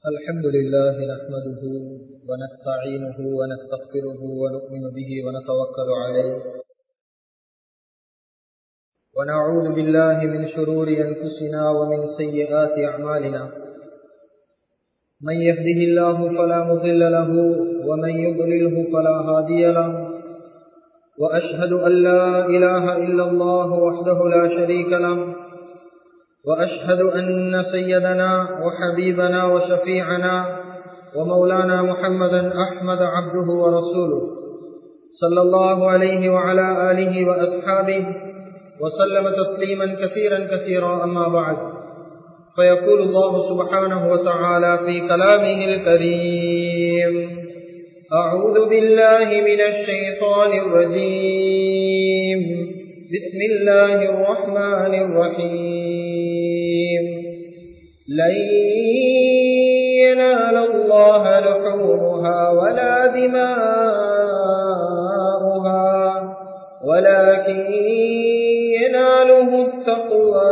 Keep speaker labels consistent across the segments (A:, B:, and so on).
A: الحمد لله نحمده ونستعينه ونستغفره ونؤمن به ونتوكل عليه ونعوذ بالله من شرور أنفسنا ومن سيئات أعمالنا من يهده الله فلا مضل له ومن يضلله فلا هادي له وأشهد أن لا إله إلا الله وحده لا شريك له وأشهد أن سيدنا وحبيبنا وشفيعنا ومولانا محمدا أحمد عبده ورسوله صلى الله عليه وعلى آله وأصحابه وسلم تسليما كثيرا كثيرا أما بعد فيقول الله سبحانه وتعالى في كلامه الكريم أعوذ بالله من الشيطان الرجيم بسم الله الرحمن الرحيم لن ينال الله لحومها ولا دماؤها ولكن يناله التقوى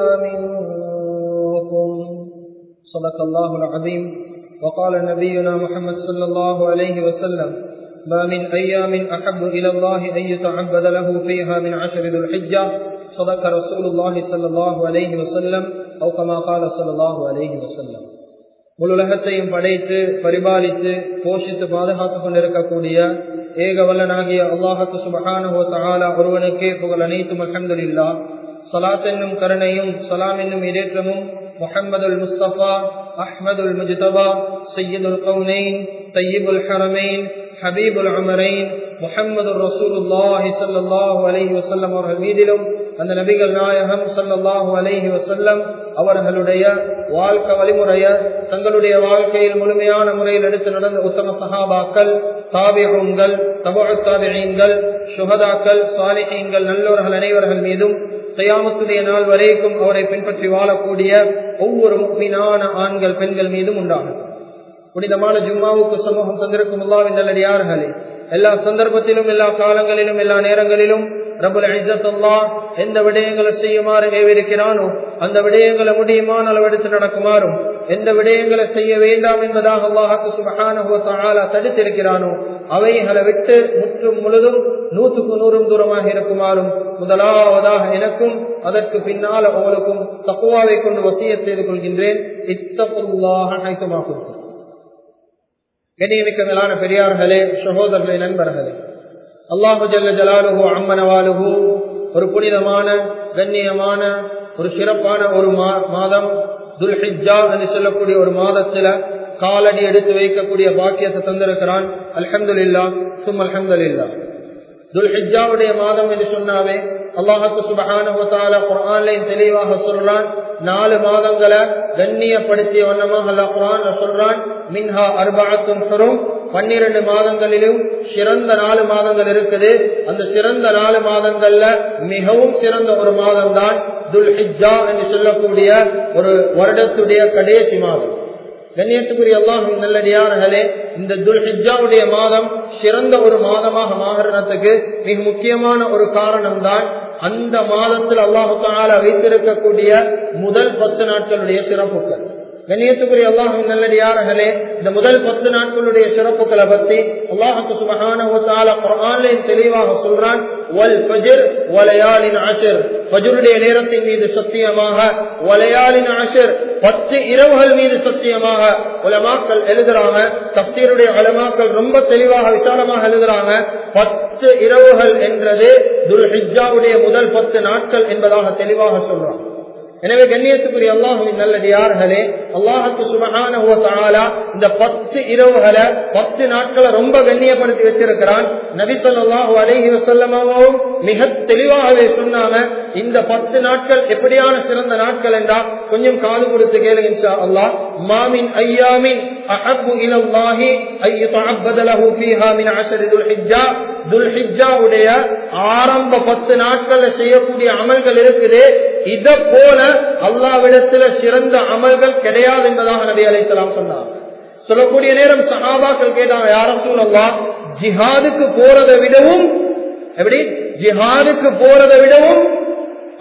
A: منكم صدق الله العظيم وقال نبينا محمد صلى الله عليه وسلم ما من أيام أحب إلى الله أن يتعبد له فيها من عشر ذو الحجة صدق رسول الله صلى الله عليه وسلم أو كما قال صلى الله عليه وسلم முழுலகத்தையும் படைத்து பரிபாலித்து போஷித்து பாதுகாத்துக் கொண்டிருக்கக்கூடிய ஏக வல்லனாகிய அல்லாஹத்து சுபஹான ஒருவனுக்கே புகழ் அனைத்தும் அஹமதுல்லா சலாத் என்னும் கருணையும் சலாம் என்னும் இடேற்றமும் முஹம்மதுல் முஸ்தபா அஹ்மதுல் முஜ்தபா சையீதுல் கவுனைன் தையீபுல் ஹரமைன் ஹபீபுல் அமரைன் முஹம்மது ரசூலுல்லாஹி சல்லாஹூ அலஹி வசல்லம் அவர்கள் மீதிலும் அந்த நபிகள் நாயகம் சல்லாஹூ அலஹி வசல்லம் அவர்களுடைய வாழ்க்கை வழிமுறைய தங்களுடைய வாழ்க்கையில் முழுமையான முறையில் எடுத்து நடந்த உத்தம சஹாபாக்கள் தாபிகள் தபாத்தாபிகள் சுகதாக்கள் சாலிஹீங்கள் நல்லோர்கள் அனைவர்கள் மீதும் தயாமத்துடைய நாள் வரைக்கும் அவரை பின்பற்றி வாழக்கூடிய ஒவ்வொரு முக்கியமான ஆண்கள் பெண்கள் மீதும் உண்டாகும் புனிதமான ஜும்மாவுக்கு சமூகம் தந்திருக்கும் அல்லாவின் நல்லடியார்களே எல்லா சந்தர்ப்பத்திலும் எல்லா காலங்களிலும் எல்லா நேரங்களிலும் ரபுல் அல்லா எந்த விடயங்களை செய்யுமாறு ஏவிருக்கிறானோ அந்த விடயங்களை முடியுமான அளவெடுத்து நடக்குமாறும் எந்த விடயங்களை செய்ய வேண்டாம் என்பதாக அல்லாஹாக்கு சுபகான தடுத்திருக்கிறானோ அவைகளை விட்டு முற்றும் முழுதும் நூற்றுக்கு நூறும் தூரமாக இருக்குமாறும் முதலாவதாக எனக்கும் அதற்கு பின்னால் அவளுக்கும் தக்குவாவை கொண்டு வசிய செய்து கொள்கின்றேன் இத்தகுல்லாக அனைத்துமாகும் கண்ணியமிக்க மேலான பெரியார்களே சகோதரர்களே நண்பர்களே அல்லாஹு ஜல்ல ஜலாலுஹோ அம்மனவாலுஹு ஒரு புனிதமான கண்ணியமான ஒரு சிறப்பான ஒரு மாதம் துல்ஹிஜா என்று சொல்லக்கூடிய ஒரு மாதத்துல காலடி எடுத்து வைக்கக்கூடிய பாக்கியத்தை தந்திருக்கிறான் அல்ஹம்துல்லா சும் அல்ஹம்துல்லா துல்ஹிஜாவுடைய மாதம் என்று சொன்னாவே அல்லாஹுக்கு சுபகான குரான்லையும் தெளிவாக சொல்றான் நாலு மாதங்களை கண்ணியப்படுத்திய வண்ணமாக அல்லா குரான் சொல்றான் மின்ஹா அர்பாத்தும் ஹரும் பன்னிரண்டு மாதங்களிலும் சிறந்த நாலு மாதங்கள் இருக்குது அந்த சிறந்த நாலு மாதங்கள்ல மிகவும் சிறந்த ஒரு மாதம் தான் துல் ஹிஜா என்று சொல்லக்கூடிய ஒரு வருடத்துடைய கடைசி மாதம் கண்ணியத்துக்குரிய அல்லாஹும் நல்லடியார்களே இந்த துல் ஹிஜாவுடைய மாதம் சிறந்த ஒரு மாதமாக மாகிறதுக்கு மிக முக்கியமான ஒரு காரணம் தான் அந்த மாதத்தில் அல்லாஹு தாலா வைத்திருக்கக்கூடிய முதல் பத்து நாட்களுடைய சிறப்புகள் கண்ணியத்துக்குரிய அல்லாஹும் நல்லடியார்களே இந்த முதல் பத்து நாட்களுடைய சிறப்புகளை பத்தி அல்லாஹுக்கு சுபகான குரான்லையும் தெளிவாக சொல்றான் வல் பஜிர் வலையாளின் ஆஷர் பஜருடைய நேரத்தின் மீது சத்தியமாக வலையாளின் ஆஷர் பத்து இரவுகள் மீது சத்தியமாக உலமாக்கள் எழுதுறாங்க தப்சீருடைய உலமாக்கள் ரொம்ப தெளிவாக விசாலமாக எழுதுறாங்க பத்து இரவுகள் என்றது துல்ஹிஜாவுடைய முதல் பத்து நாட்கள் என்பதாக தெளிவாக சொல்றாங்க எனவே கண்ணியத்துக்குரிய அல்லாஹுவின் நல்லடியார்களே அல்லாஹுக்கு சுபகான இந்த பத்து இரவுகளை பத்து நாட்களை ரொம்ப கண்ணியப்படுத்தி வச்சிருக்கிறான் நபிசல்லாஹு அலஹி வசல்லமாவும் மிக தெளிவாகவே சொன்னாங்க இந்த பத்து நாட்கள் எப்படியான சிறந்த நாட்கள் என்றா கொஞ்சம் காது கொடுத்து கேளு இன்ஷா அல்லாஹ் மாமின் ஐயாமின் அஹப்பு இலல்லாஹி ஐயு தஅப்பதலஹு ஃபீஹா மின் அஷரி துல்ஹிஜ்ஜா துல்ஹிஜ்ஜாவுடைய ஆரம்ப பத்து நாட்கள்ல செய்யக்கூடிய அமல்கள் இருக்குது இத போல அல்லாவிடத்துல சிறந்த அமல்கள் கிடையாது என்பதாக நபி அலைசலாம் சொன்னார் சொல்லக்கூடிய நேரம் சஹாபாக்கள் கேட்டாங்க யாரும் சொல்லவா ஜிஹாதுக்கு போறதை விடவும் எப்படி ஜிஹாதுக்கு போறதை விடவும்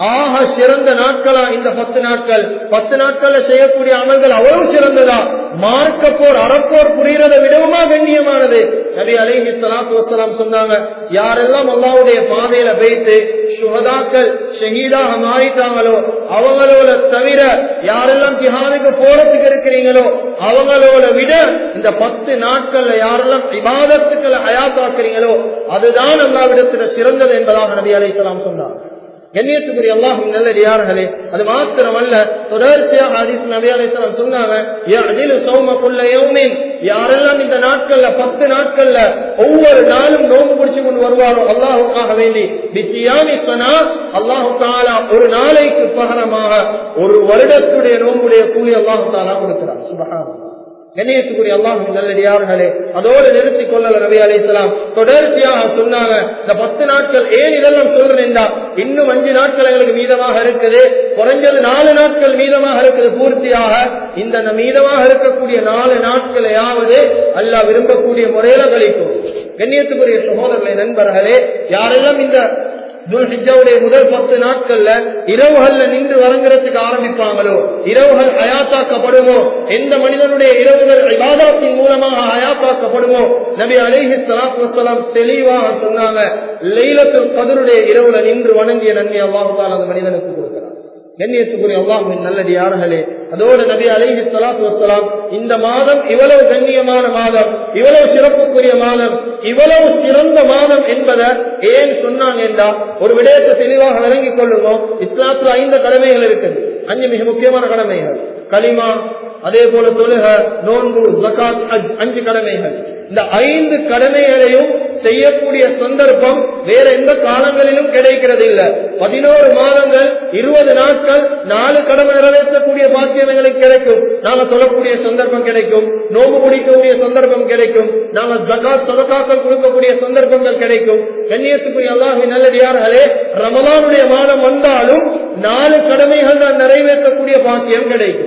A: ஆக சிறந்த நாட்களா இந்த பத்து நாட்கள் பத்து நாட்கள்ல செய்யக்கூடிய அமல்கள் அவ்வளவு சிறந்ததா மார்க்க போர் அறப்போர் புரியறதை விடவுமா கண்ணியமானது நபி அலைஹி ஸலாத்து வஸலாம் சொன்னாங்க யாரெல்லாம் அல்லாஹ்வுடைய பாதையில வைத்து சுஹதாக்கள் ஷஹீதாக மாறிட்டாங்களோ அவங்களோட தவிர யாரெல்லாம் ஜிஹாதுக்கு போறதுக்கு இருக்கிறீங்களோ அவங்களோட விட இந்த பத்து நாட்கள்ல யாரெல்லாம் விவாதத்துக்களை அயாத்தாக்குறீங்களோ அதுதான் அல்லாவிடத்துல சிறந்தது என்பதாக நபி அலைஹிஸ்ஸலாம் சொன்னார் கண்ணியத்துக்குரிய அல்லாஹும் நல்லடியார்களே அது மாத்திரமல்ல தொடர்ச்சியாக ஹதீஸ் நபி அலைஹிஸ்ஸலாம் சொன்னாங்க யஅதிலு ஸௌமகுல்ல யௌமின் யாரெல்லாம் இந்த நாட்கள்ல பத்து நாட்கள்ல ஒவ்வொரு நாளும் நோன்பு பிடிச்சு கொண்டு வருவாரோ அல்லாஹுக்காக வேண்டி பிச்சியாமி சனா அல்லாஹு தாலா ஒரு நாளைக்கு பகரமாக ஒரு வருடத்துடைய நோன்புடைய கூலி அல்லாஹு தாலா கொடுக்கிறார் சுபஹானல்லாஹ் கண்ணியத்துக்குரிய அல்லாஹும் நல்லடியார்களே அதோடு நிறுத்திக் கொள்ளல ரவி அலிசலாம் தொடர்ச்சியாக சொன்னாங்க இந்த பத்து நாட்கள் ஏன் இதெல்லாம் சொல்றேன்டா இன்னும் அஞ்சு நாட்கள் எங்களுக்கு மீதமாக இருக்குது குறைஞ்சது நாலு நாட்கள் மீதமாக இருக்குது பூர்த்தியாக இந்த மீதமாக இருக்கக்கூடிய நாலு நாட்களையாவது அல்லாஹ் விரும்பக்கூடிய முறையில கழிக்கும் கண்ணியத்துக்குரிய சகோதரர்களை நண்பர்களே யாரெல்லாம் இந்த துல்ஹிஜாவுடைய முதல் பத்து நாட்கள்ல இரவுகள்ல நின்று வழங்குறதுக்கு ஆரம்பிப்பாங்களோ இரவுகள் அயாத்தாக்கப்படுமோ எந்த மனிதனுடைய இரவுகள் விவாதத்தின் மூலமாக அயாத்தாக்கப்படுமோ நபி அலைஹி சலாத்து வசலாம் தெளிவாக சொன்னாங்க லைலத்துல் கதருடைய இரவுல நின்று வணங்கிய நன்மை அல்லாஹால அந்த மனிதனுக்கு கொடுக்கிறார் கண்ணியத்துக்குரிய அல்லாஹின் நல்லடியார்களே அதோடு நபி அலைஹி சலாத்து வசலாம் இந்த மாதம் இவ்வளவு கண்ணியமான மாதம் இவ்வளவு சிறப்புக்குரிய மாதம் இவ்வளவு சிறந்த மாதம் என்பதை ஏன் சொன்னாங்க என்றா ஒரு விடயத்தை தெளிவாக விளங்கிக் கொள்ளுவோம் இஸ்லாத்துல ஐந்து கடமைகள் இருக்குது அஞ்சு மிக முக்கியமான கடமைகள் களிமா அதே போல தொழுக நோன்பு ஜகாத் அஞ்சு கடமைகள் இந்த ஐந்து கடமைகளையும் செய்யக்கூடிய சந்தர்ப்பம் வேற எந்த காலங்களிலும் கிடைக்கிறது இல்ல பதினோரு மாதங்கள் இருபது நாட்கள் நாலு கடமை நிறைவேற்றக்கூடிய பாக்கியம் எங்களுக்கு கிடைக்கும் நாங்க சொல்லக்கூடிய சந்தர்ப்பம் கிடைக்கும் நோம்பு பிடிக்கக்கூடிய சந்தர்ப்பம் கிடைக்கும் நாங்க ஜகாத் சதகாக்கள் கொடுக்கக்கூடிய சந்தர்ப்பங்கள் கிடைக்கும் கண்ணியத்துக்குரிய அல்லாஹி நல்லடியார்களே ரமலானுடைய மாதம் வந்தாலும் நாலு கடமைகள் தான் நிறைவேற்றக்கூடிய பாக்கியம் கிடைக்கும்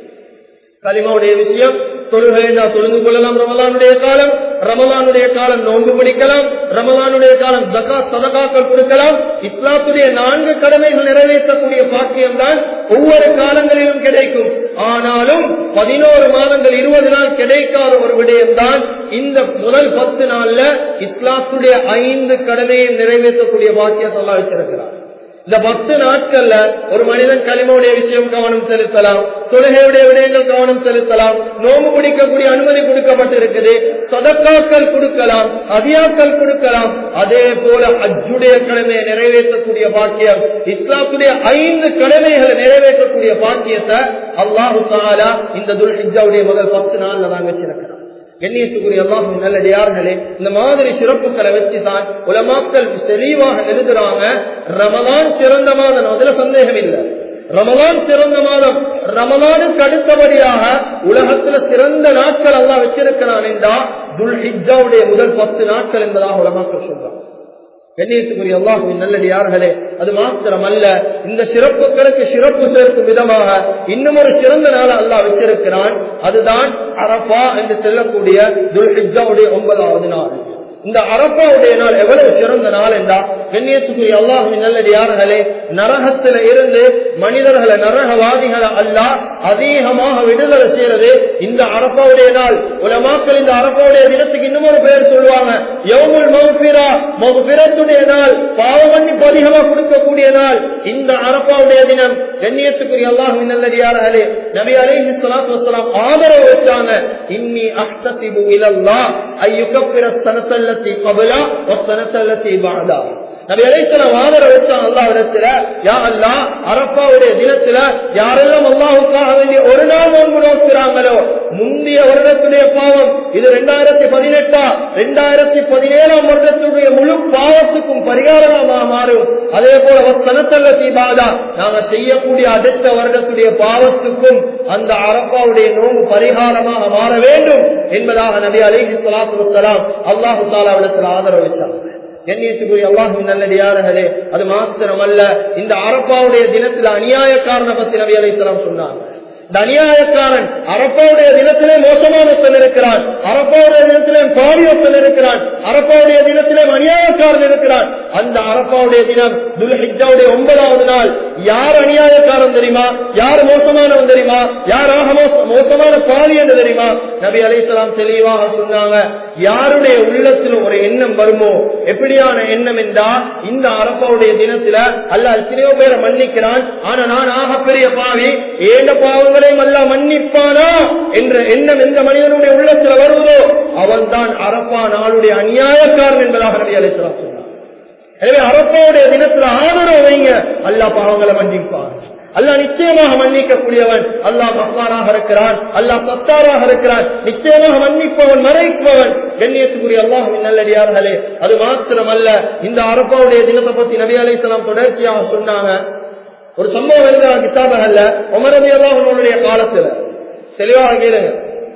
A: களிமாவுடைய விஷயம் தொழுகையா தொழுந்து கொள்ளலாம் ரமலானுடைய காலம் ரமலானுடைய காலம் நோன்பு பிடிக்கலாம் ரமலானுடைய காலம் ஜகா சதகாக்கள் கொடுக்கலாம் இஸ்லாத்துடைய நான்கு கடமைகள் நிறைவேற்றக்கூடிய பாக்கியம் தான் ஒவ்வொரு காலங்களிலும் கிடைக்கும் ஆனாலும் பதினோரு மாதங்கள் இருபது நாள் கிடைக்காத ஒரு விடயம்தான் இந்த முதல் பத்து நாள்ல இஸ்லாத்துடைய ஐந்து கடமையை நிறைவேற்றக்கூடிய பாக்கியத்தை எல்லாம் வச்சிருக்கிறார் இந்த பத்து நாட்கள்ல ஒரு மனிதன் களிமோடைய விஷயம் கவனம் செலுத்தலாம் தொழுகையுடைய விடயங்கள் கவனம் செலுத்தலாம் நோம்பு பிடிக்கக்கூடிய அனுமதி கொடுக்கப்பட்டிருக்குது சதக்காக்கள் கொடுக்கலாம் அதியாக்கள் கொடுக்கலாம் அதே போல அஜுடைய கடமையை நிறைவேற்றக்கூடிய பாக்கியம் இஸ்லாத்துடைய ஐந்து கடமைகளை நிறைவேற்றக்கூடிய பாக்கியத்தை அல்லாஹு தாலா இந்த துல்ஹிஜாவுடைய முதல் பத்து நாள்ல தான் வச்சிருக்கிறார் கண்ணியத்துக்குரிய அல்லாஹும் நல்லடியார்களே இந்த மாதிரி சிறப்புகளை வச்சுதான் உலமாக்கள் தெளிவாக எழுதுறாங்க ரமலான் சிறந்த மாதம் அதுல சந்தேகம் இல்லை ரமலான் சிறந்த மாதம் ரமலானுக்கு அடுத்தபடியாக உலகத்துல சிறந்த நாட்கள் எல்லாம் வச்சிருக்கிறான் என்றா துல் ஹிஜாவுடைய முதல் பத்து நாட்கள் என்பதாக உலமாக்கள் சொல்றாங்க கண்ணியத்துக்குரிய அல்லாஹுவின் நல்லடியார்களே அது மாத்திரம் அல்ல இந்த சிறப்புகளுக்கு சிறப்பு சேர்க்கும் விதமாக இன்னும் ஒரு சிறந்த நாள் அல்லாஹ் வச்சிருக்கிறான் அதுதான் அரபா என்று செல்லக்கூடிய துல்ஹிஜாவுடைய ஒன்பதாவது நாள் இந்த அரப்பாவுடைய நாள் எவ்வளவு சிறந்த நாள் என்றா கண்ணியத்துக்குரிய அல்லாஹுவின் நல்லடியார்களே நரகத்தில இருந்து மனிதர்களை நரகவாதிகளை அல்ல அதிகமாக விடுதலை செய்யறது இந்த அரப்பாவுடைய நாள் உலமாக்கள் இந்த அரப்பாவுடைய தினத்துக்கு இன்னும் ஒரு பெயர் சொல்லுவாங்க யவுமுல் மௌபிரா மௌபிரத்துடைய நாள் பாவமன்னி அதிகமா கொடுக்கக்கூடிய நாள் இந்த அரப்பாவுடைய தினம் கண்ணியத்துக்குரிய அல்லாஹுவின் நல்லடியார்களே நபி அலைஹி ஸலாத்து வஸலாம் ஆதரவு வச்சாங்க இன்னி அஹ்தசிபு இலல்லாஹ் ஐயுகப்பிர சனத்தல்லத்தி கபலா வசனத்தல்லத்தி பாதா நபி அலைசலாம் ஆதரவு வச்சான் அல்லாவிடத்துல யா அல்லா அரப்பாவுடைய தினத்துல யாரெல்லாம் அல்லாஹுக்காக வேண்டிய ஒரு நாள் நோன்பு நோக்கிறாங்களோ முந்தைய வருடத்துடைய பாவம் இது ரெண்டாயிரத்தி பதினெட்டா ரெண்டாயிரத்தி பதினேழாம் வருடத்துடைய முழு பாவத்துக்கும் பரிகாரமாக மாறும் அதே போல சனத்தல்ல தீபாதா நாங்க செய்யக்கூடிய அடுத்த வருடத்துடைய பாவத்துக்கும் அந்த அரப்பாவுடைய நோன்பு பரிகாரமாக மாற வேண்டும் என்பதாக நபி அலிஹி சலாத்து வலாம் அல்லாஹு தாலாவிடத்தில் ஆதரவு வச்சாங்க கண்ணியத்துக்குரிய அல்லாஹின் நல்லடியார்களே அது மாத்திரமல்ல இந்த அரப்பாவுடைய தினத்தில் அநியாயக்காரனை பத்தி நபி அலைத்தலாம் சொன்னாங்க இந்த அநியாயக்காரன் அரப்பாவுடைய தினத்திலே மோசமான இருக்கிறான் அரப்பா அரப்பாவுடைய தினத்திலே பாலியத்தல் இருக்கிறான் அரப்பாவுடைய தினத்திலே அநியாயக்காரன் இருக்கிறான் அந்த அரப்பாவுடைய தினம் துல்ஹிஜாவுடைய ஒன்பதாவது நாள் யார் அநியாயக்காரன் தெரியுமா யார் மோசமானவன் தெரியுமா யாராக மோச- மோசமான பாதி என்று தெரியுமா நபி அலைஹிஸ்ஸலாம் தெளிவாக சொன்னாங்க யாருடைய உள்ளத்தில் ஒரு எண்ணம் வருமோ எப்படியான எண்ணம் என்றா இந்த அரப்பாவுடைய தினத்துல அல்லாஹ் எத்தனையோ பேரை மன்னிக்கிறான் ஆனா நான் ஆக பெரிய பாவி ஏண்ட பாவங்களையும் அல்ல மன்னிப்பானா என்ற எண்ணம் எந்த மனிதனுடைய உள்ளத்தில் வருவதோ அவன் தான் அரப்பா நாளுடைய அநியாயக்காரன் என்பதாக நபி அலைஹிஸ்ஸலாம் சொன்னார் எனவே அரப்பாவுடைய தினத்துல ஆதரவு வைங்க அல்லாஹ் பாவங்களை மன்னிப்பான் அல்லாஹ் நிச்சயமாக மன்னிக்கக்கூடியவன் அல்லாஹ் மஹ்மாராக இருக்கிறான் அல்லாஹ் சத்தாராக இருக்கிறான் நிச்சயமாக மன்னிப்பவன் மறைப்பவன் கண்ணியத்துக்குரிய அல்லாஹுவின் நல்லடியார்களே அது மாத்திரமல்ல இந்த அரப்பாவுடைய தினத்தை பத்தி நபி அலைஹிஸ்ஸலாம் தொடர்ச்சியாக சொன்னாங்க ஒரு சம்பவம் எழுதுறாங்க கிதாபகல்ல உமரதி அல்லாஹனுடைய காலத்துல தெளிவாக கேளுங்க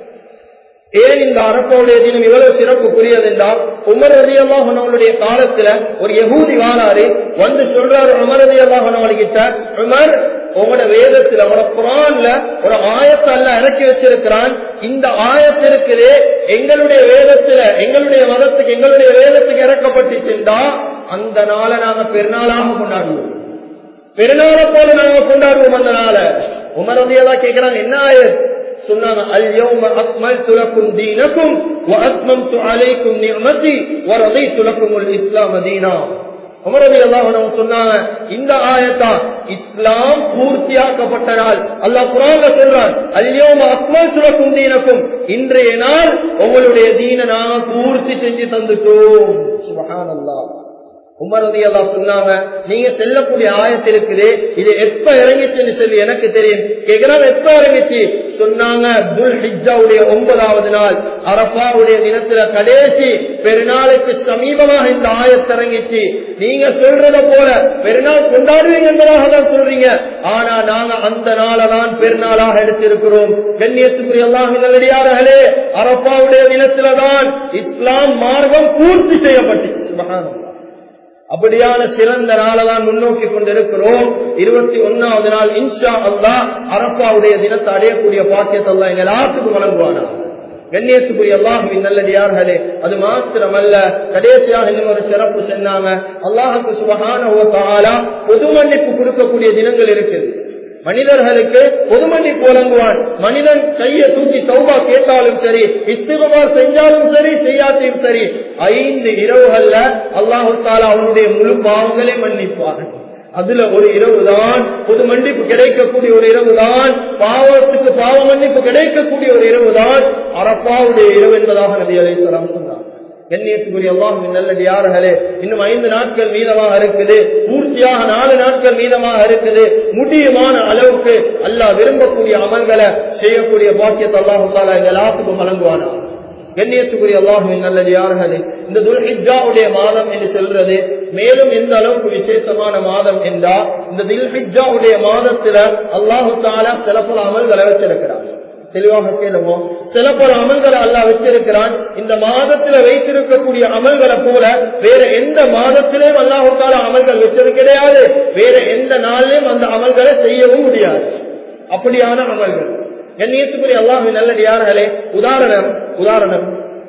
A: ஏன் இந்த அரப்பாவுடைய தினம் இவ்வளவு சிறப்புக்குரியது என்றால் உமர் ரதி அல்லாஹனுடைய காலத்துல ஒரு யகூதி வாழாரு வந்து சொல்றாரு உமர் ரதி அல்லாஹனவங்க கிட்ட உமர் உங்களோட வேதத்துல உங்களோட குரான்ல ஒரு ஆயத்தை அல்ல இறக்கி வச்சிருக்கிறான் இந்த ஆயத்து இருக்குது எங்களுடைய வேதத்துல எங்களுடைய மதத்துக்கு எங்களுடைய வேதத்துக்கு இறக்கப்பட்டுச்சுண்டா அந்த நாளை நாங்க பெருநாளாக கொண்டாடுவோம் பெருநாளை போல நாங்க கொண்டாடுவோம் அந்த நாளை உமர் ரதியெல்லாம் கேட்கிறாங்க என்ன ஆயத் சொன்னாங்க அல்யௌம அக்மல்து லக்கும் தீனக்கும் வஅத்மம்து அலைக்கும் நிஅமதி வரதைத்து லக்குமுல் இஸ்லாம் தீனா உமர் ரலியல்லாஹு அன்ஹு சொன்னாங்க இந்த ஆயத்தா இஸ்லாம் பூர்த்தியாக்கப்பட்ட நாள் அல்லாஹ் குர்ஆன்ல சொல்றான் அல்யௌம அக்மல்து லக்கும் தீனக்கும் இன்றைய நாள் உங்களுடைய தீனை நாங்க பூர்த்தி செஞ்சு தந்துட்டோம் சுப்ஹானல்லாஹ் உமர் ரதி அல்லா சொன்னாங்க நீங்க செல்லக்கூடிய ஆயத்து இருக்குது இது எப்ப இறங்கிச்சுன்னு சொல்லி எனக்கு தெரியும் கேக்குறாங்க எப்ப இறங்கிச்சு சொன்னாங்க துல் ஹிஜாவுடைய ஒன்பதாவது நாள் அரபாவுடைய தினத்துல கடைசி பெருநாளுக்கு சமீபமாக இந்த ஆயத்து இறங்கிச்சு நீங்க சொல்றத போல பெருநாள் கொண்டாடுவீங்க என்பதாக தான் சொல்றீங்க ஆனா நாங்க அந்த நாளை தான் பெருநாளாக எடுத்திருக்கிறோம் கண்ணியத்துக்குரிய எல்லாம் நல்லடியார்களே அரபாவுடைய தினத்துலதான் இஸ்லாம் மார்க்கம் பூர்த்தி செய்யப்பட்டு சுபஹானல்லாஹ் அப்படியான சிறந்த நாளை தான் முன்னோக்கி கொண்டிருக்கிறோம் இருபத்தி ஒன்னாவது நாள் இன்ஷா அல்லா அரப்பாவுடைய தினத்தை அடையக்கூடிய பாக்கியத்தை அல்லா எங்க எல்லாத்துக்கும் வழங்குவானா கண்ணியத்துக்குரிய அல்லாஹுவின் நல்லடியார்களே அது மாத்திரமல்ல கடைசியாக இன்னும் ஒரு சிறப்பு சொன்னாங்க அல்லாஹுக்கு சுபகான பொது மன்னிப்பு கொடுக்கக்கூடிய தினங்கள் இருக்குது மனிதர்களுக்கு பொது மன்னிப்பு வழங்குவான் மனிதன் கையை தூக்கி சௌபா கேட்டாலும் சரி இஸ்திகமார் செஞ்சாலும் சரி செய்யாத்தையும் சரி ஐந்து இரவுகள்ல அல்லாஹு தாலா அவனுடைய முழு பாவங்களை மன்னிப்பான் அதுல ஒரு இரவு தான் பொது மன்னிப்பு கிடைக்கக்கூடிய ஒரு இரவு தான் பாவத்துக்கு பாவ மன்னிப்பு கிடைக்கக்கூடிய ஒரு இரவு தான் அரப்பாவுடைய இரவு என்பதாக நபி அலை சொன்னார் கண்ணியத்துக்குரிய அல்லாஹுவின் நல்லடியார்களே இன்னும் ஐந்து நாட்கள் மீதமாக இருக்குது பூர்த்தியாக நாலு நாட்கள் மீதமாக இருக்குது முடியுமான அளவுக்கு அல்லாஹ் விரும்பக்கூடிய அமல்களை செய்யக்கூடிய பாக்கியத்தை அல்லாஹு எங்க எல்லாத்துக்கும் வழங்குவானா கண்ணியத்துக்குரிய அல்லாஹுவின் நல்லடியார்களே இந்த துல்ஹிஜாவுடைய மாதம் என்று சொல்றது மேலும் எந்த அளவுக்கு விசேஷமான மாதம் என்றா இந்த துல்ஹிஜாவுடைய மாதத்துல அல்லாஹு தாலா சில பல அமல்களை வச்சிருக்கிறார் தெளிவாக கேளுவோம் சில பல அமல்களை அல்லாஹ் வச்சிருக்கிறான் இந்த மாதத்துல வைத்திருக்கக்கூடிய அமல்களை போல வேற எந்த மாதத்திலேயும் அல்லாஹால அமல்கள் வச்சது கிடையாது வேற எந்த நாளிலும் அந்த அமல்களை செய்யவும் முடியாது அப்படியான அமல்கள் கண்ணியத்துக்குரிய அல்லாஹு நல்லடியார்களே உதாரணம் உதாரணம்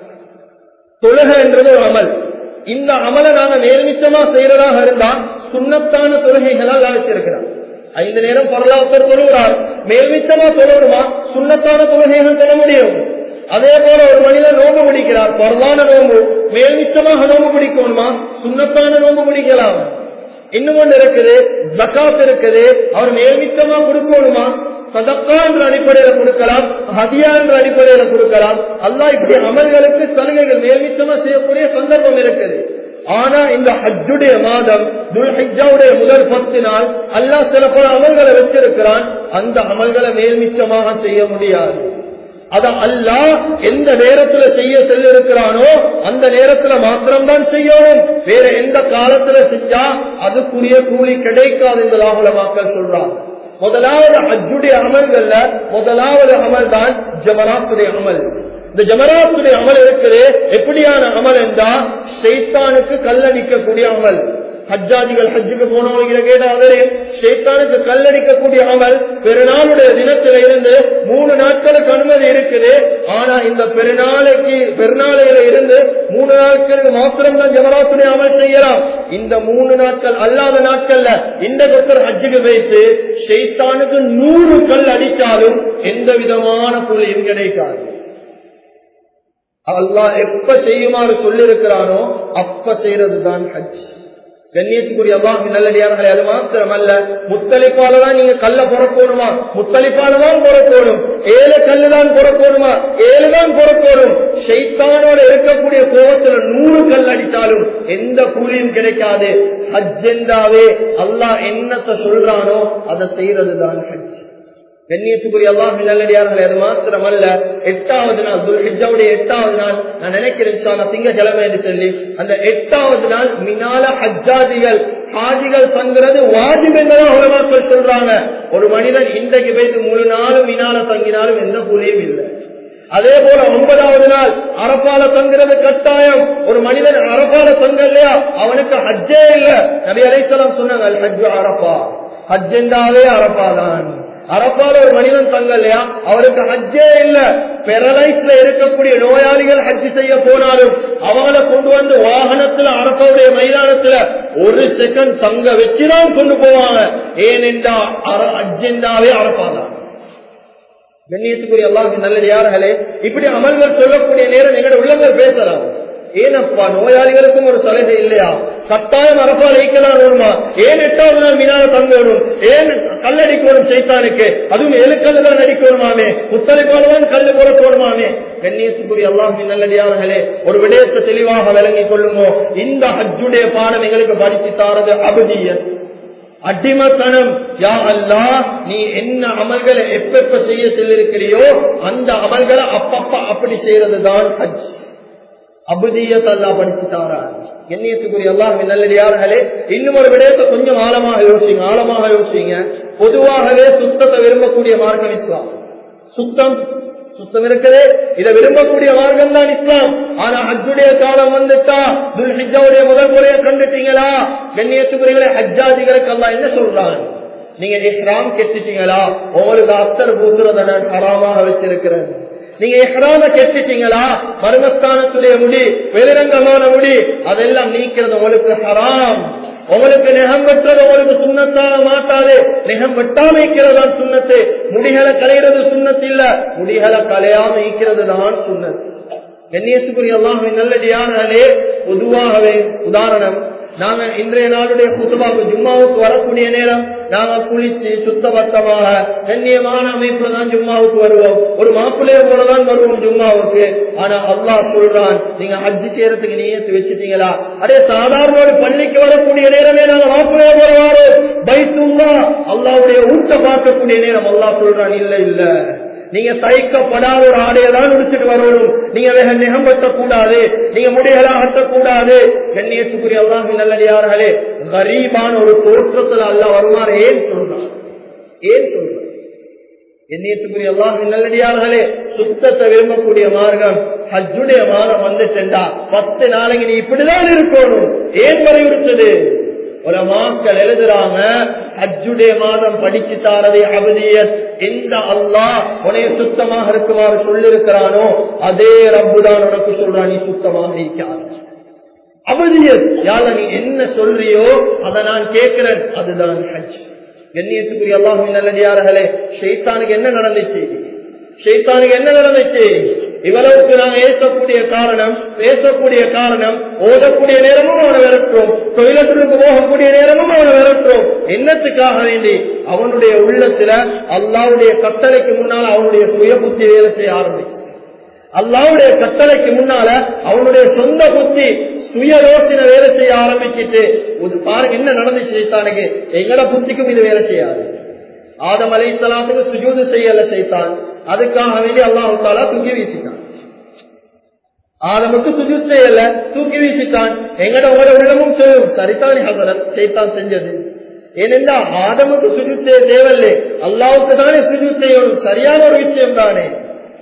A: தொழுக என்றது ஒரு அமல் இந்த அமலை நாங்க நேர்மிச்சமா செய்யறதாக இருந்தா சுண்ணத்தான தொழுகைகளால் வச்சிருக்கிறான் ஐந்து நேரம் பரலாத்தர் தொழுகிறார் மேல்மிச்சமா தொழுவருமா சுண்ணத்தான தொழுகைகள் தொழ முடியும் அதே போல ஒரு மனிதர் நோம்பு பிடிக்கிறார் பரவான நோம்பு மேல்மிச்சமாக நோம்பு பிடிக்கணுமா சுண்ணத்தான நோம்பு பிடிக்கலாம் இன்னும் ஒன்று இருக்குது ஜக்காத் இருக்குது அவர் மேல்மிச்சமா கொடுக்கணுமா சதக்கா என்ற அடிப்படையில கொடுக்கலாம் ஹதியா என்ற அடிப்படையில கொடுக்கலாம் அல்லா இப்படி அமல்களுக்கு சலுகைகள் மேல்மிச்சமா செய்யக்கூடிய சந்தர்ப்பம் இருக்குது ஆனா இந்த ஹஜ்ஜுடைய மாதம் துல்ஹிஜாவுடைய முதல் பத்து நாள் அல்லாஹ் சில பல அமல்களை வச்சிருக்கிறான் அந்த அமல்களை மேல்மிச்சமாக செய்ய முடியாது அத அல்லாஹ் எந்த நேரத்துல செய்ய செல்லிருக்கிறானோ அந்த நேரத்துல மாத்திரம்தான் செய்யணும் வேற எந்த காலத்துல செஞ்சா அதுக்குரிய கூலி கிடைக்காது என்பதாக மக்கள் சொல்றாங்க முதலாவது ஹஜ்ஜுடைய அமல்கள்ல முதலாவது அமல் தான் ஜமராத்துடைய அமல் இந்த ஜமராத்துடைய அமல் இருக்குது எப்படியான அமல் என்றா ஷைத்தானுக்கு கல்லடிக்கக்கூடிய அமல் ஹஜ்ஜாஜிகள் ஹஜ்ஜுக்கு போனவங்க கேட்டாவது ஷேத்தானுக்கு கல்லடிக்கக்கூடிய அமல் பெருநாளுடைய தினத்தில இருந்து மூணு நாட்களுக்கு அனுமதி இருக்குது ஆனா இந்த பெருநாளைக்கு பெருநாளையில இருந்து மூணு நாட்களுக்கு மாத்திரம் தான் ஜமராத்துடைய அமல் செய்யலாம் இந்த மூணு நாட்கள் அல்லாத நாட்கள்ல இந்த ஒருத்தர் ஹஜ்ஜுக்கு வைத்து ஷெய்தானுக்கு நூறு கல் அடித்தாலும் எந்த விதமான கூலியும் கிடைக்காது அல்லாஹ் எப்ப செய்யுமாறு சொல்லிருக்கிறானோ அப்ப செய்யறதுதான் ஹஜ் கண்ணியத்துக்குரிய அல்லாஹ் நல்லடியார்களே அது மாத்திரமல்ல முத்தளிப்பால தான் நீங்க கல்ல புறக்கோணுமா முத்தளிப்பால தான் புறக்கோணும் ஏழு கல்லு தான் புறக்கோணுமா ஏழு தான் புறக்கோணும் ஷைத்தானோட இருக்கக்கூடிய கோபத்துல நூறு கல் அடித்தாலும் எந்த கூலியும் கிடைக்காது ஹஜ் என்றாவே அல்லாஹ் என்னத்தை சொல்றானோ அதை செய்யறதுதான் ஹஜ் கண்ணியத்துக்குரிய அல்லாஹ் நல்லடியார்கள் அது மாத்திரமல்ல எட்டாவது நாள் துல்ஹிஜாவுடைய எட்டாவது நாள் நான் நினைக்கிறேன் திங்கக்கிழமை என்று சொல்லி அந்த எட்டாவது நாள் மினால ஹஜ்ஜாதிகள் ஹாஜிகள் தங்குறது வாஜிப் என்பதாக உலமாக்கள் சொல்றாங்க ஒரு மனிதன் இன்றைக்கு போயிட்டு முழு நாளும் மினால தங்கினாலும் எந்த கூலியும் இல்லை அதே போல ஒன்பதாவது நாள் அரப்பால தங்குறது கட்டாயம் ஒரு மனிதன் அரப்பால தங்க இல்லையா அவனுக்கு ஹஜ்ஜே இல்ல நபி அலைசலாம் சொன்னாங்க ஹஜ் அரப்பா ஹஜ் என்றாவே அரப்பா தான் அரப்பால ஒரு மனிதன் தங்கலையா அவருக்கு ஹஜ்ஜே இல்ல பெரலைஸ்ல இருக்கக்கூடிய நோயாளிகள் ஹஜ் செய்ய போனாலும் அவங்கள கொண்டு வந்து வாகனத்துல அரப்பாவுடைய மைதானத்துல ஒரு செகண்ட் தங்க வச்சுதான் கொண்டு போவாங்க ஏனென்றா ஹஜ்ஜெண்டாவே அரப்பாதான் கண்ணியத்துக்குரிய எல்லாருக்கும் நல்லது யார்களே இப்படி அமல்கள் சொல்லக்கூடிய நேரம் எங்களோட உள்ளங்கள் பேசலாம் ஏனப்பா நோயாளிகளுக்கும் ஒரு சலுகை இல்லையா கட்டாயம் அரப்பால் ஈக்கலாம் வருமா ஏன் எட்டாவது நாள் மீனால தங்கணும் ஏன் கல்லடிக்கணும் சைத்தானுக்கு அதுவும் எழுக்கல்ல தான் அடிக்கணுமாமே முத்தலைப்பாலதான் கல்லு புறக்கணுமாமே கண்ணியத்துக்குரிய எல்லாம் நல்லடியார்களே ஒரு விடயத்தை தெளிவாக விளங்கிக் கொள்ளுமோ இந்த ஹஜ்ஜுடைய பாடம் எங்களுக்கு படித்து தாரது அபதியன் அடிமத்தனம் யா அல்லா நீ என்ன அமல்களை எப்ப செய்ய சொல்லிருக்கிறியோ அந்த அமல்களை அப்பப்ப அப்படி செய்யறதுதான் ஹஜ் அபுதியத்தை அல்லா படிச்சுட்டாரா எண்ணியத்துக்குரிய எல்லாம் நல்லடியார்களே இன்னும் ஒரு விடயத்தை கொஞ்சம் ஆழமாக யோசிங்க ஆழமாக யோசிங்க பொதுவாகவே சுத்தத்தை விரும்பக்கூடிய மார்க்கம் இஸ்லாம் சுத்தம் சுத்தம் இருக்குது இதை விரும்பக்கூடிய மார்க்கம் தான் இஸ்லாம் ஆனா ஹஜ்ஜுடைய காலம் வந்துட்டா துல்ஹிஜாவுடைய முதல் முறையை கண்டுட்டீங்களா கண்ணியத்துக்குரியவரை ஹஜ்ஜாதிகளுக்கு எல்லாம் என்ன சொல்றாங்க நீங்க இஸ்லாம் கெட்டுட்டீங்களா உங்களுக்கு அத்தர் பூசுறத நான் ஹராமாக வச்சிருக்கிறேன் நீங்க எஹ்ராம கெட்டுட்டீங்களா மருமஸ்தானத்துடைய முடி வெளிரங்கமான முடி அதெல்லாம் நீக்கிறது உங்களுக்கு ஹராம் உங்களுக்கு நெகம் வெட்டுறது உங்களுக்கு சுண்ணத்தாக மாட்டாது நெகம் வெட்டாம இருக்கிறதான் சுண்ணத்து முடிகளை கலைகிறது சுண்ணத்து இல்ல முடிகளை கலையாம இருக்கிறது தான் சுண்ணத்து கண்ணியத்துக்குரிய எல்லாம் நல்லடியானாலே பொதுவாகவே உதாரணம் நாங்க இன்றைய நாளுடைய புதுவாக ஜும்மாவுக்கு வரக்கூடிய நேரம் நாங்க குளிச்சு சுத்தபத்தமாக கண்ணியமான அமைப்புல தான் ஜும்மாவுக்கு வருவோம் ஒரு மாப்பிள்ளைய போலதான் வருவோம் ஜும்மாவுக்கு ஆனா அல்லாஹ் சொல்றான் நீங்க ஹஜ்ஜி செய்யறதுக்கு நீயத்து வச்சுட்டீங்களா அதே சாதாரண ஒரு பள்ளிக்கு வரக்கூடிய நேரமே நாங்க மாப்பிள்ளைய போல வரோம் பைத்துல்லா அல்லாவுடைய ஊட்ட பார்க்கக்கூடிய நேரம் அல்லாஹ் சொல்றான் இல்ல இல்ல நீங்க தைக்கப்படாத ஒரு ஆடையை தான் உடுத்துட்டு வரணும் நீங்க வேக நிகம் வெட்டக்கூடாது நீங்க முடியலாம் அட்டக்கூடாது கண்ணியத்துக்குரிய அல்லாஹ் நல்லடியார்களே கரீபான ஒரு தோற்றத்துல அல்ல வருமாறு ஏன் சொல்றான் ஏன் சொல்றான் எண்ணியத்துக்குரிய அல்லாஹ் நல்லடியார்களே சுத்தத்தை விரும்பக்கூடிய மார்க்கம் ஹஜ்ஜுடைய மாதம் வந்துட்டா பத்து நாளைக்கு நீ இப்படிதான் இருக்கணும் ஏன் வலியுறுத்தது உலமாக்கள் எழுதுறாங்க ஹஜ்ஜுடைய மாதம் படிச்சு தாரதை அவதியத் எந்த அல்லாஹ் உனைய சுத்தமாக இருக்குமாறு சொல்லிருக்கிறானோ அதே ரப்புதான் உனக்கு சொல்றான் நீ சுத்தமாக இருக்காது அவதியத் யார நீ என்ன சொல்றியோ அதை நான் கேட்கிறேன் அதுதான் ஹஜ் கண்ணியத்துக்குரிய அல்லாஹ் நல்லடியார்களே ஷெய்தானுக்கு என்ன நடந்துச்சு ஷெய்தானுக்கு என்ன நடந்துச்சு இவ்வளவுக்கு நாங்க ஏற்கக்கூடிய காரணம் பேசக்கூடிய காரணம் ஓதக்கூடிய நேரமும் அவனை விரட்டுறோம் தொழிலத்திற்கு போகக்கூடிய நேரமும் அவனை விரட்டுறோம் என்னத்துக்காக வேண்டி அவனுடைய உள்ளத்துல அல்லாவுடைய கட்டளைக்கு முன்னால் அவனுடைய சுய புத்தி வேலை செய்ய ஆரம்பிச்சு அல்லாவுடைய கட்டளைக்கு முன்னால அவனுடைய சொந்த புத்தி சுய யோசனை வேலை செய்ய ஆரம்பிச்சிட்டு ஒரு பாருங்க என்ன நடந்துச்சு சைத்தானுக்கு எங்கட புத்திக்கும் இது வேலை செய்யாது ஆதம் அலை சலாத்துக்கு சுஜூது செய்யல செய்தான் அதுக்காக வேண்டி அல்லாஹு தாலா தூக்கி வீசிட்டான் ஆதமுக்கு சுஜூத் செய்யல தூக்கி வீசிட்டான் எங்கட உங்களோட உள்ளமும் சொல்லும் சரிதான் ஹசரத் செய்தான் செஞ்சது ஏனென்றா ஆதமுக்கு சுஜூத் செய்ய தேவையில்லை அல்லாவுக்கு தானே சுஜூத் செய்யணும் சரியான ஒரு விஷயம் தானே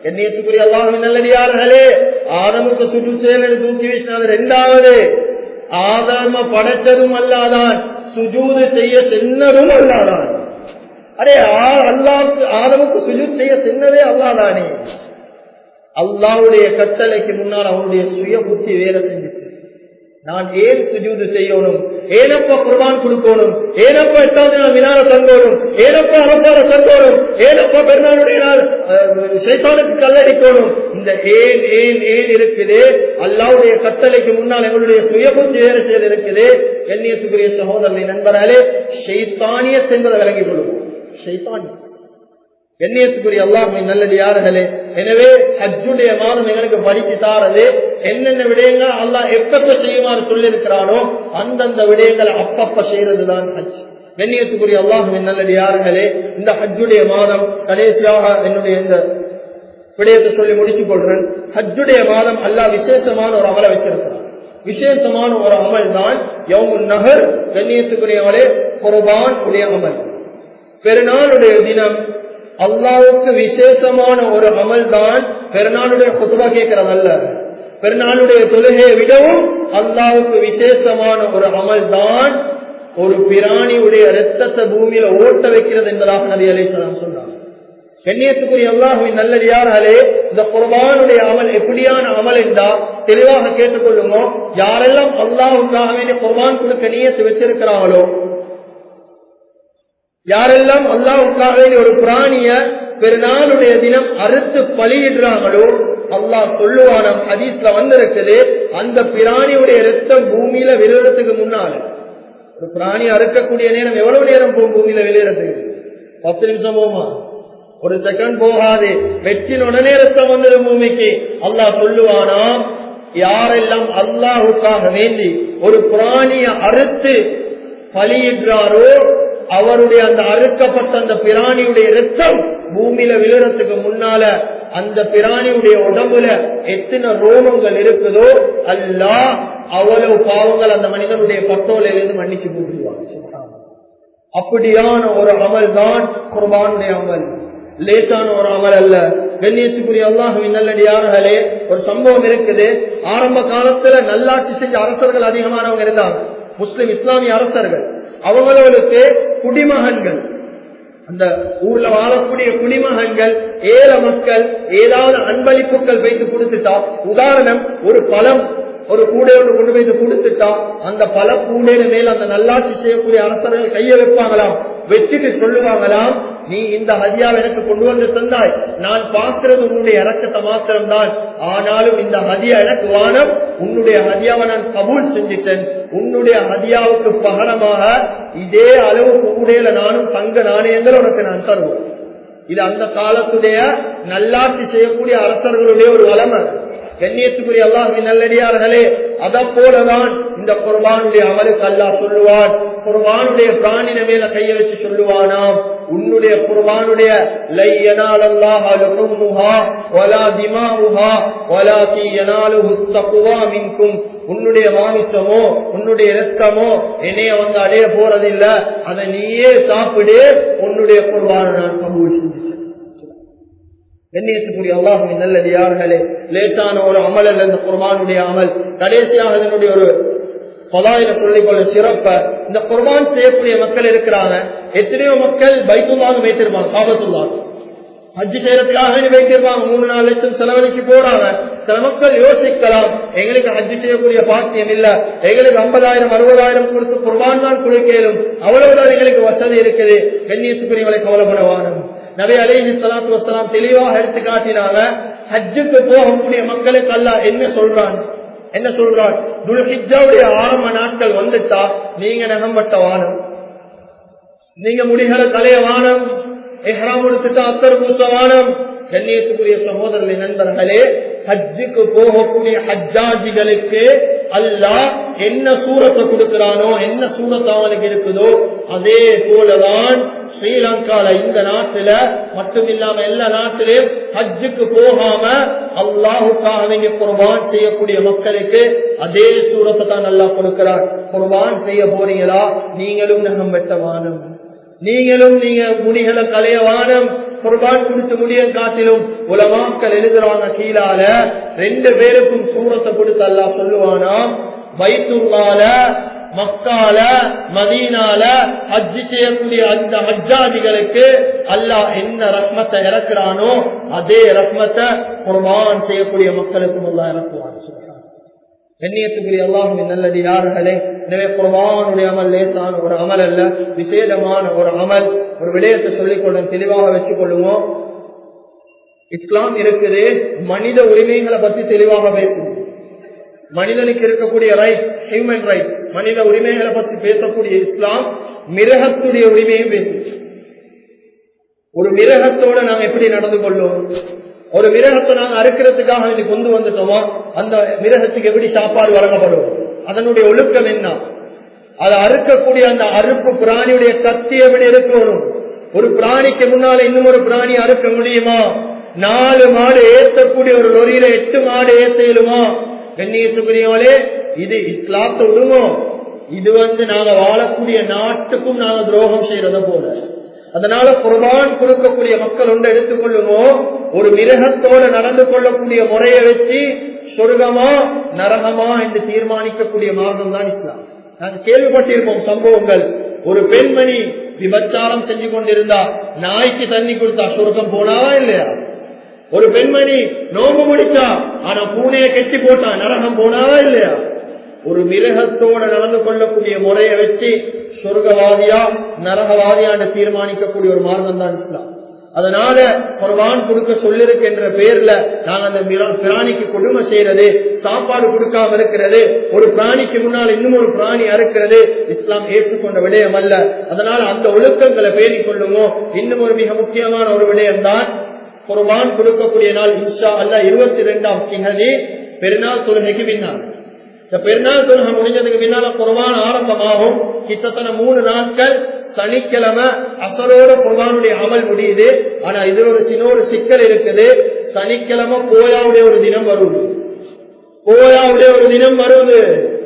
A: என்னையத்துக்குரிய அல்லாஹ் நல்லடியார்களே ஆதமுக்கு சுஜூத் செய்யல தூக்கி வீசினது ரெண்டாவது ஆதாம படைச்சதும் அல்லாதான் சுஜூது செய்ய சென்னதும் அல்லாதான் அரே அல்லாவுக்கு ஆதமுக்கு சுஜூத் செய்ய சென்னதே அல்லாதானே அல்லாவுடைய கட்டளைக்கு முன்னால் அவனுடைய சுய புத்தி வேலை செஞ்சுச்சு நான் ஏன் சுஜூது செய்யணும் ஏனப்பா குர்பான் கொடுக்கணும் ஏனப்பா எட்டாவது நாள் வினால தங்கணும் ஏனப்பா அரசார தங்கணும் ஏனப்பா பெருநாளுடைய நாள் சைத்தானுக்கு கல்லடிக்கணும் இந்த ஏன் ஏன் ஏன் இருக்குது அல்லாவுடைய கட்டளைக்கு முன்னால் எங்களுடைய சுயபுத்தி வேறு செயல் இருக்குது எண்ணியத்துக்குரிய சகோதரனை நண்பராலே ஷைத்தானியத் என்பதை விளங்கிக் கொள்வோம் ஷைத்தானியம் எண்ணியத்துக்குரிய அல்லாஹ் நல்லது யார்களே எனவே ஹஜ்ஜுடைய மாதம் எங்களுக்கு படித்து தாரது என்னென்ன விடயங்கள் அல்லாஹ் எப்பப்ப செய்யுமாறு சொல்லியிருக்கிறானோ அந்தந்த விடயங்களை அப்பப்ப செய்யறதுதான் ஹஜ் கண்ணியத்துக்குரிய அல்லாஹுவின் நல்லது யார்களே இந்த ஹஜ்ஜுடைய மாதம் கடைசியாக என்னுடைய இந்த விடயத்தை சொல்லி முடிச்சுக் கொள்றேன் ஹஜ்ஜுடைய மாதம் அல்லாஹ் விசேஷமான ஒரு அமலை வச்சிருக்கிறான் விசேஷமான ஒரு அமல் தான் யவுமுன் நகர் கண்ணியத்துக்குரியவளே குர்பான் உடைய அமல் பெருநாளுடைய தினம் அல்லாவுக்கு விசேஷமான ஒரு அமல் தான் பெருநாளுடைய குத்துவா கேட்கிறதல்ல பெருநாளுடைய தொழுகையை விடவும் அல்லாவுக்கு விசேஷமான ஒரு அமல் தான் ஒரு பிராணியுடைய ரத்தத்தை பூமியில ஓட்ட வைக்கிறது என்பதாக நபி அலிஸ்லாம் சொன்னார் கண்ணியத்துக்குரிய அல்லாஹுவின் நல்லடியார்களே இந்த குர்பானுடைய அமல் எப்படியான அமல் என்றா தெளிவாக கேட்டுக்கொள்ளுமோ யாரெல்லாம் அல்லாஹுக்காக வேண்டிய குர்பான் கொடுக்க நீயத்து வச்சிருக்கிறாங்களோ யாரெல்லாம் அல்லாவுக்காக வேண்டிய ஒரு பிராணிய பெருநாளுடைய தினம் அறுத்து பலியிடுறாங்களோ அல்லாஹ் சொல்லுவானம் ஹதீஸ்ல வந்திருக்குது அந்த பிராணியுடைய ரத்தம் பூமியில விழுறதுக்கு முன்னால ஒரு பிராணி அறுக்கக்கூடிய நேரம் எவ்வளவு நேரம் போகும் பூமியில வெளியிறதுக்கு பத்து நிமிஷம் போகுமா ஒரு செகண்ட் போகாது வெற்றின் உடனே ரத்தம் வந்தது பூமிக்கு அல்லாஹ் சொல்லுவானாம் யாரெல்லாம் அல்லாஹுக்காக வேண்டி ஒரு பிராணிய அறுத்து பலியிடுறாரோ அவருடைய அந்த அறுக்கப்பட்ட அந்த பிராணியுடைய ரத்தம் பூமியில விழுறதுக்கு முன்னால அந்த பிராணியுடைய உடம்புல எத்தனை ரோமங்கள் இருக்குதோ அல்லா அவ்வளவு பாவங்கள் அந்த மனிதனுடைய பட்டோலிருந்து மன்னிச்சு போட்டுருவாங்க அப்படியான ஒரு அமல் தான் குர்பானுடைய அமல் லேசான ஒரு அமல் அல்ல கண்ணியத்துக்குரிய அல்லாஹுவின் நல்லடியார்களே ஒரு சம்பவம் இருக்குது ஆரம்ப காலத்துல நல்லாட்சி செஞ்ச அரசர்கள் அதிகமானவங்க இருந்தாங்க முஸ்லிம் இஸ்லாமிய அரசர்கள் அவங்களுக்கு குடிமகன்கள் அந்த ஊர்ல வாழக்கூடிய குடிமகன்கள் ஏழ மக்கள் ஏதாவது அன்பளிப்புகள் வைத்து கொடுத்துட்டா உதாரணம் ஒரு பழம் ஒரு கூடை ஒன்று கொண்டு போய் கொடுத்துட்டா அந்த பல கூடையில மேல் அந்த நல்லாட்சி செய்யக்கூடிய அரசர்கள் கைய வைப்பாங்களாம் வச்சுட்டு சொல்லுவாங்களாம் நீ இந்த ஹதியாவை எனக்கு கொண்டு வந்து தந்தாய் நான் பார்க்கிறது உன்னுடைய இறக்கத்தை மாத்திரம்தான் ஆனாலும் இந்த ஹதியா எனக்கு வானம் உன்னுடைய ஹதியாவை நான் கபூல் செஞ்சிட்டேன் உன்னுடைய ஹதியாவுக்கு பகரமாக இதே அளவு கூடையில நானும் தங்க நாணயங்கள் உனக்கு நான் தருவேன் இது அந்த காலத்துடைய நல்லாட்சி செய்யக்கூடிய அரசர்களுடைய ஒரு வளமை கண்ணியத்துக்குரிய அல்லாஹின் நல்லடியார்களே அதை போலதான் இந்த குர்பானுடைய அமலுக்கு அல்லாஹ் சொல்லுவான் குர்பானுடைய பிராணின மேல கைய வச்சு சொல்லுவானாம் உன்னுடைய குர்பானுடைய உன்னுடைய மாமிசமோ உன்னுடைய ரத்தமோ என்னைய வந்து அடைய போறதில்ல அதை நீயே சாப்பிடு உன்னுடைய குர்பான நான் கபூல் செஞ்சு கண்ணியத்துக்குரிய அல்லாஹுவின் நல்லது யார்களே லேட்டான ஒரு அமல் அல்ல இந்த குர்பானுடைய அமல் கடைசியாக இதனுடைய ஒரு பதாயில சொல்லிக்கொள்ள சிறப்ப இந்த குர்பான் செய்யக்கூடிய மக்கள் இருக்கிறாங்க எத்தனையோ மக்கள் பைக்குமாக வைத்திருப்பாங்க காபத்துள்ளாங்க ஹஜ்ஜு செய்யறதுக்காக வைத்திருப்பாங்க மூணு நாலு லட்சம் செலவழிச்சு போறாங்க சில மக்கள் யோசிக்கலாம் எங்களுக்கு ஹஜ்ஜு செய்யக்கூடிய பாக்கியம் இல்ல எங்களுக்கு ஐம்பதாயிரம் அறுபதாயிரம் கொடுத்து குர்பான் தான் கொடுக்கலும் அவ்வளவுதான் எங்களுக்கு வசதி இருக்குது கண்ணியத்துக்குரியவங்களை கவலைப்படவானும் நபி அலைஹி சலாத்து வசலாம் தெளிவாக எடுத்து காட்டினாங்க ஹஜ்ஜுக்கு போகக்கூடிய மக்களுக்கு அல்ல என்ன சொல்றான் என்ன சொல்றான் துல்ஹிஜாவுடைய ஆரம்ப நாட்கள் வந்துட்டா நீங்க நகம்பட்ட வானம் நீங்க முடிகளை கலைய வானம் எஹ்ராம் எடுத்துட்டா அத்தர் பூச வானம் கண்ணியத்துக்குரிய சகோதரர்களை நண்பர்களே ஹஜ்ஜுக்கு போகக்கூடிய ஹஜ்ஜாஜிகளுக்கு அல்லாஹ் என்ன சூரத்தை கொடுக்கிறானோ என்ன சூரத்தை அவனுக்கு இருக்குதோ அதே போலதான் ஸ்ரீலங்கால இந்த நாட்டுல மட்டும் இல்லாம எல்லா நாட்டிலையும் ஹஜ்ஜுக்கு போகாம அல்லாஹுக்காக வேண்டிய குர்பான் செய்யக்கூடிய மக்களுக்கு அதே சூரத்தை தான் நல்லா கொடுக்கிறார் குர்பான் செய்ய போறீங்களா நீங்களும் நகம் வெட்ட வானம் நீங்களும் நீங்க முடிகளை கலைய வானம் குர்பான் கொடுத்து முடிய காட்டிலும் உலமாக்கள் எழுதுறாங்க கீழால ரெண்டு பேருக்கும் சூரத்தை கொடுத்து அல்லா சொல்லுவானா பைத்துல்லால மக்கால மதீனால ஹஜ்ஜி செய்யக்கூடிய அந்த ஹஜ்ஜாதிகளுக்கு அல்லாஹ் என்ன ரஹ்மத்தை இறக்குறானோ அதே ரஹ்மத்தை குர்பான் செய்யக்கூடிய மக்களுக்கும் அல்லாஹ் இறக்குவான் சொல்றான் கண்ணியத்துக்குரிய அல்லாஹுவின் நல்லது யார்களே எனவே குர்பானுடைய அமல் லேசான ஒரு அமல் அல்ல விசேடமான ஒரு அமல் ஒரு விடயத்தை சொல்லிக் கொள்ளும் தெளிவாக வச்சுக் கொள்ளுவோம் இஸ்லாம் இருக்குது மனித உரிமைகளை பத்தி தெளிவாக பேசும் மனிதனுக்கு இருக்கக்கூடிய ரைட் ஹியூமன் ரைட் மனித உரிமைகளை பற்றி பேசக்கூடிய இஸ்லாம் மிருகத்துடைய உரிமையும் பேசும் ஒரு மிருகத்தோட நாங்க எப்படி நடந்து கொள்ளும் ஒரு மிருகத்தை நாங்க அறுக்கிறதுக்காக இது கொண்டு வந்துட்டோமோ அந்த மிருகத்துக்கு எப்படி சாப்பாடு வழங்கப்படும் அதனுடைய ஒழுக்கம் என்ன அதை அறுக்கக்கூடிய அந்த அறுப்பு பிராணியுடைய கத்தி எப்படி இருக்கணும் ஒரு பிராணிக்கு முன்னால இன்னும் ஒரு பிராணி அறுக்க முடியுமா நாலு மாடு ஏற்றக்கூடிய ஒரு லொரியில எட்டு மாடு ஏற்ற இயலுமா கண்ணியத்துக்குரியவளே இது இஸ்லாத்தை விடுமோ இது வந்து நாங்க வாழக்கூடிய நாட்டுக்கும் நாங்க துரோகம் செய்யறத போல அதனால குர்பான் கொடுக்கக்கூடிய மக்கள் ஒன்று எடுத்துக்கொள்ளுமோ ஒரு மிருகத்தோட நடந்து கொள்ளக்கூடிய முறையை வச்சு சொர்க்கமா நரகமா என்று தீர்மானிக்கக்கூடிய மார்க்கம் தான் இஸ்லாம் நாங்கள் கேள்விப்பட்டிருப்போம் சம்பவங்கள் ஒரு பெண்மணி விபச்சாரம் செஞ்சு கொண்டிருந்தா நாய்க்கு தண்ணி கொடுத்தா சொர்க்கம் போனாவா இல்லையா ஒரு பெண்மணி நோம்பு முடிச்சா ஆனா பூனையை கெட்டி போட்டா நரகம் போனாவா இல்லையா ஒரு மிருகத்தோட நடந்து கொள்ளக்கூடிய முறையை வச்சு சொர்க்கவாதியா நரகவாதியான்னு தீர்மானிக்கக்கூடிய ஒரு மார்க்கம் தான் இஸ்லாம் அதனால குர்பான் கொடுக்க சொல்லிருக்கு என்ற பெயர்ல நாங்க அந்த பிராணிக்கு கொடுமை செய்யறது சாப்பாடு கொடுக்காம இருக்கிறது ஒரு பிராணிக்கு முன்னால் இன்னும் ஒரு பிராணி அறுக்கிறது இஸ்லாம் ஏற்றுக்கொண்ட விடயம் அல்ல அதனால அந்த ஒழுக்கங்களை பேணிக் கொள்ளுவோம் இன்னும் ஒரு மிக முக்கியமான ஒரு விடயம் தான் குர்பான் கொடுக்கக்கூடிய நாள் இன்ஷா அல்ல இருபத்தி ரெண்டாம் திகதி பெருநாள் தொழுகைக்கு பின்னால் இந்த பெருநாள் தொழுகை முடிஞ்சதுக்கு பின்னால குர்பான் ஆரம்பமாகும் கிட்டத்தட்ட மூணு நாட்கள் சனிக்கிழமை அசலோட குர்பானுடைய அமல் முடியுது ஆனா இது ஒரு சின்ன ஒரு சிக்கல் இருக்குது சனிக்கிழமை போயாவுடைய ஒரு தினம் வருது போயாவுடைய ஒரு தினம் வருது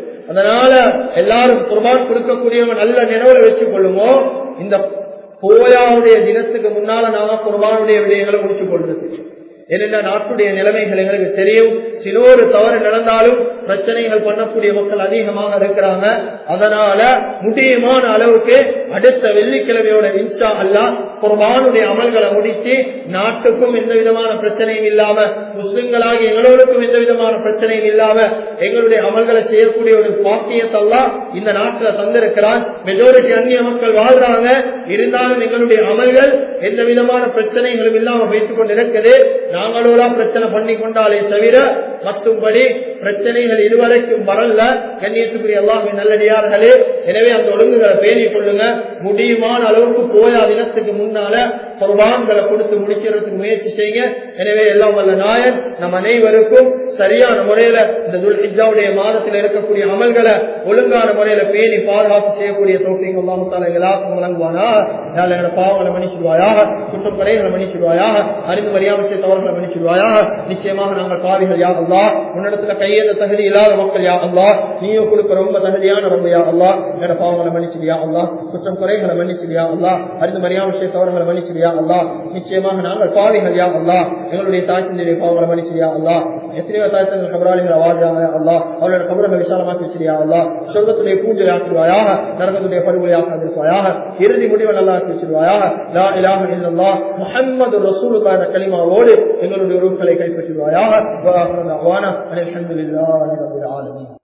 A: அதனால எல்லாரும் குர்பான் கொடுக்கக்கூடியவங்க நல்ல நினைவுல வச்சுக் கொள்ளுமோ இந்த போயாவுடைய தினத்துக்கு முன்னால நாம குர்பானுடைய விடயங்களை முடிச்சு கொள்றது ஏனென்றா நாட்டுடைய நிலைமைகள் எங்களுக்கு தெரியும் சில ஒரு தவறு நடந்தாலும் பிரச்சனைகள் பண்ணக்கூடிய மக்கள் அதிகமாக இருக்கிறாங்க அதனால முடியுமான அளவுக்கு அடுத்த வெள்ளிக்கிழமையோட இன்ஸ்டா அல்ல குர்பானுடைய அமல்களை முடித்து நாட்டுக்கும் எந்த விதமான பிரச்சனையும் இல்லாம முஸ்லிம்களாகி எங்களோருக்கும் எந்த விதமான பிரச்சனையும் இல்லாம எங்களுடைய அமல்களை செய்யக்கூடிய ஒரு பாக்கியத்தெல்லாம் இந்த நாட்டுல தந்திருக்கிறான் மெஜாரிட்டி அந்நிய மக்கள் வாழ்றாங்க இருந்தாலும் எங்களுடைய அமல்கள் எந்த விதமான பிரச்சனைகளும் இல்லாம வைத்துக் கொண்டிருக்குது நாங்களோட பிரச்சனை பண்ணி கொண்டாலே தவிர மற்றும்படி பிரச்சனைகள் இதுவரைக்கும் வரல கண்ணியத்துக்குரிய எல்லாமே நல்லடியார்களே எனவே அந்த ஒழுங்குகளை பேணிக் கொள்ளுங்க முடியுமான அளவுக்கு போயா தினத்துக்கு முன்னால குர்பான்களை கொடுத்து முடிக்கிறதுக்கு முயற்சி செய்யுங்க எனவே எல்லாம் வல்ல நாயன் நம் அனைவருக்கும் சரியான முறையில இந்த துல்ஹிஜாவுடைய மாதத்தில் இருக்கக்கூடிய அமல்களை ஒழுங்கான முறையில பேணி பாதுகாப்பு செய்யக்கூடிய தோப்பிங்க அல்லாமத்தால எல்லாத்துக்கும் வழங்குவானா எங்களோட பாவங்களை மன்னிச்சிடுவாயாக குற்றம் குறைகளை மன்னிச்சிடுவாயாக அறிந்து மரியாதை செய்த தவறுகளை மன்னிச்சிடுவாயாக நிச்சயமாக நாங்கள் பாவிகள் யா அல்லா உன்னிடத்துல கையேந்த தகுதி இல்லாத மக்கள் யா அல்லா நீயும் கொடுக்க ரொம்ப தகுதியான ரொம்ப யா அல்லா என்னோட பாவங்களை மன்னிச்சிடியா அல்லா குற்றம் குறைகளை மன்னிச்சிடியா அல்லா அறிந்து மரியாதை செய்த தவறுகளை மன்னிச்சிடியா அல்லா நிச்சயமாக நாங்கள் பாவிகள் யா அல்லா எங்களுடைய தாய்த்தினுடைய பாவங்களை மன்னிச்சிடியா அல்லா எத்தனையோ தாய்த்தங்கள் கபராளிகளை வாழ்றாங்க அல்லா அவளோட கபரங்களை விசாலமாக்கி வச்சிருயா அல்லா சொர்க்கத்துடைய பூஜை ஆக்கிடுவாயாக நரகத்துடைய படுகொலை ஆக்கிருப்பாயாக இறுதி முடிவை நல்லா ஆக்கி வச்சிருவாயாக லா இலாஹ இல்லல்லா முஹம்மது ரசூலுல்லாஹ் கலிமாவோடு எங்களுடைய உறுப்புகளை கைப்பற்றுவாயாக அல்ஹம்துலில்லாஹி ரப்பில் ஆலமீன்